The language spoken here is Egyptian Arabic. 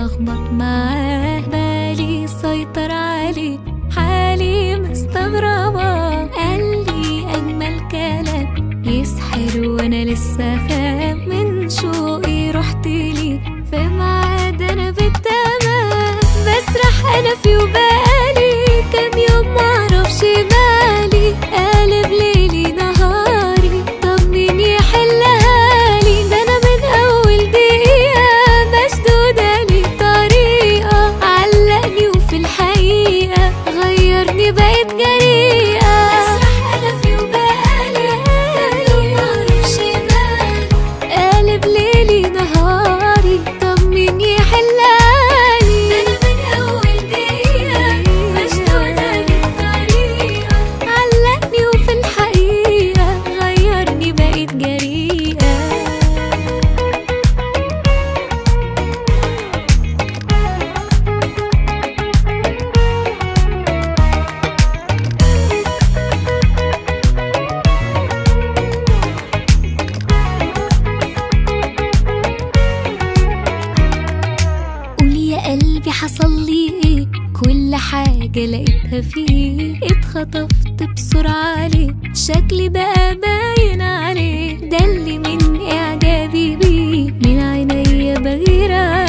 ملخبط معاه بالي سيطر عليه حالي مستغربة قال لي أجمل كلام يسحر وأنا لسه خام من شوقي رحت لي في ميعاد أنا بالتمام بسرح أنا في وبالي كام يوم معرفش مالي قالب ليلي نهاري طب مين يحلها لي ده أنا من أول دقيقة مشدودة لي طريقة علقني وفي الحقيقة غيرني بقيت جريئة أسرح أنا في وبالي كام يوم معرفش مالي قالب ليلي نهاري طب مين يحلها لي ده أنا من أول دقيقة مشدودة لي طريقة علقني وفي الحقيقة غيرني بقيت جريئة قول يا قلبي حصل لي ايه كل حاجة لقيتها فيه اتخطفت بسرعة عليه شكلي بقى باين عليه ده اللي من اعجابي بيه من عينيا بغير عليه